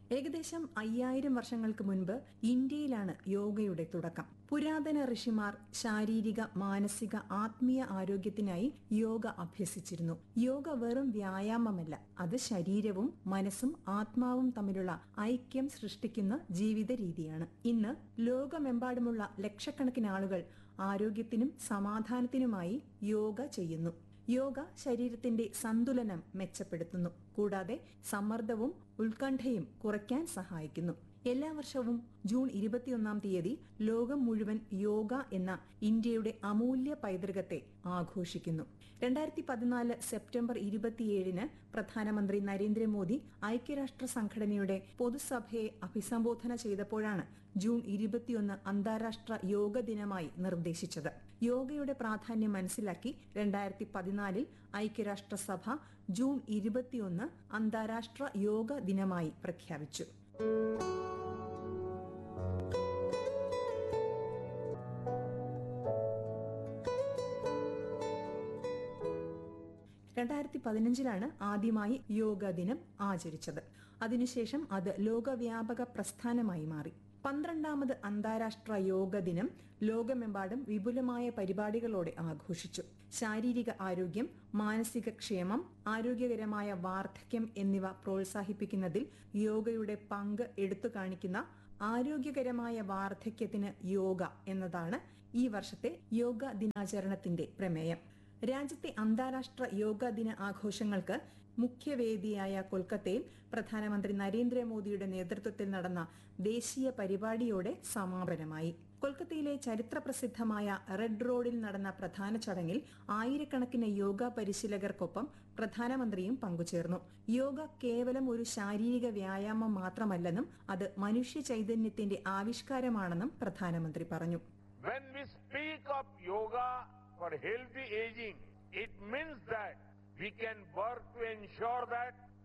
ഏകദേശം അയ്യായിരം വർഷങ്ങൾക്ക് മുൻപ് ഇന്ത്യയിലാണ് യോഗയുടെ തുടക്കം പുരാതന ഋഷിമാർ ശാരീരിക മാനസിക ആത്മീയ ആരോഗ്യത്തിനായി യോഗ അഭ്യസിച്ചിരുന്നു യോഗ വെറും വ്യായാമമല്ല അത് ശരീരവും മനസ്സും ആത്മാവും തമ്മിലുള്ള ഐക്യം സൃഷ്ടിക്കുന്ന ജീവിത രീതിയാണ് ഇന്ന് ലോകമെമ്പാടുമുള്ള ലക്ഷക്കണക്കിന് ആളുകൾ ആരോഗ്യത്തിനും സമാധാനത്തിനുമായി യോഗ ചെയ്യുന്നു യോഗ ശരീരത്തിന്റെ സന്തുലനം മെച്ചപ്പെടുത്തുന്നു കൂടാതെ സമ്മർദ്ദവും ഉത്കണ്ഠയും കുറയ്ക്കാൻ സഹായിക്കുന്നു എല്ലാ വർഷവും ജൂൺ ഇരുപത്തിയൊന്നാം തീയതി ലോകം മുഴുവൻ യോഗ എന്ന ഇന്ത്യയുടെ അമൂല്യ പൈതൃകത്തെ ആഘോഷിക്കുന്നു രണ്ടായിരത്തി പതിനാല് സെപ്റ്റംബർ ഇരുപത്തിയേഴിന് പ്രധാനമന്ത്രി നരേന്ദ്രമോദി ഐക്യരാഷ്ട്ര സംഘടനയുടെ പൊതുസഭയെ അഭിസംബോധന ചെയ്തപ്പോഴാണ് ജൂൺ ഇരുപത്തിയൊന്ന് അന്താരാഷ്ട്ര യോഗ ദിനമായി നിർദ്ദേശിച്ചത് യോഗയുടെ പ്രാധാന്യം മനസ്സിലാക്കി രണ്ടായിരത്തി പതിനാലിൽ ഐക്യരാഷ്ട്രസഭ ജൂൺ ഇരുപത്തിയൊന്ന് അന്താരാഷ്ട്ര യോഗ ദിനമായി പ്രഖ്യാപിച്ചു രണ്ടായിരത്തി പതിനഞ്ചിലാണ് ആദ്യമായി യോഗ ദിനം ആചരിച്ചത് അതിനുശേഷം അത് ലോകവ്യാപക പ്രസ്ഥാനമായി മാറി പന്ത്രണ്ടാമത് അന്താരാഷ്ട്ര യോഗ ദിനം ലോകമെമ്പാടും വിപുലമായ പരിപാടികളോടെ ആഘോഷിച്ചു ശാരീരിക ആരോഗ്യം മാനസിക ക്ഷേമം ആരോഗ്യകരമായ വാർദ്ധക്യം എന്നിവ പ്രോത്സാഹിപ്പിക്കുന്നതിൽ യോഗയുടെ പങ്ക് എടുത്തു കാണിക്കുന്ന ആരോഗ്യകരമായ വാർദ്ധക്യത്തിന് യോഗ എന്നതാണ് ഈ വർഷത്തെ യോഗ ദിനാചരണത്തിന്റെ പ്രമേയം രാജ്യത്തെ അന്താരാഷ്ട്ര യോഗ ദിന ആഘോഷങ്ങൾക്ക് മുഖ്യവേദിയായ കൊൽക്കത്തയിൽ പ്രധാനമന്ത്രി നരേന്ദ്രമോദിയുടെ നേതൃത്വത്തിൽ നടന്ന ദേശീയ പരിപാടിയോടെ സമാപനമായി കൊൽക്കത്തയിലെ ചരിത്രപ്രസിദ്ധമായ റെഡ് റോഡിൽ നടന്ന പ്രധാന ചടങ്ങിൽ ആയിരക്കണക്കിന് യോഗ പരിശീലകർക്കൊപ്പം പ്രധാനമന്ത്രിയും പങ്കുചേർന്നു യോഗ കേവലം ഒരു ശാരീരിക വ്യായാമം മാത്രമല്ലെന്നും അത് മനുഷ്യ ചൈതന്യത്തിന്റെ ആവിഷ്കാരമാണെന്നും പ്രധാനമന്ത്രി പറഞ്ഞു When we speak of yoga for healthy aging, it means that we can work to ensure that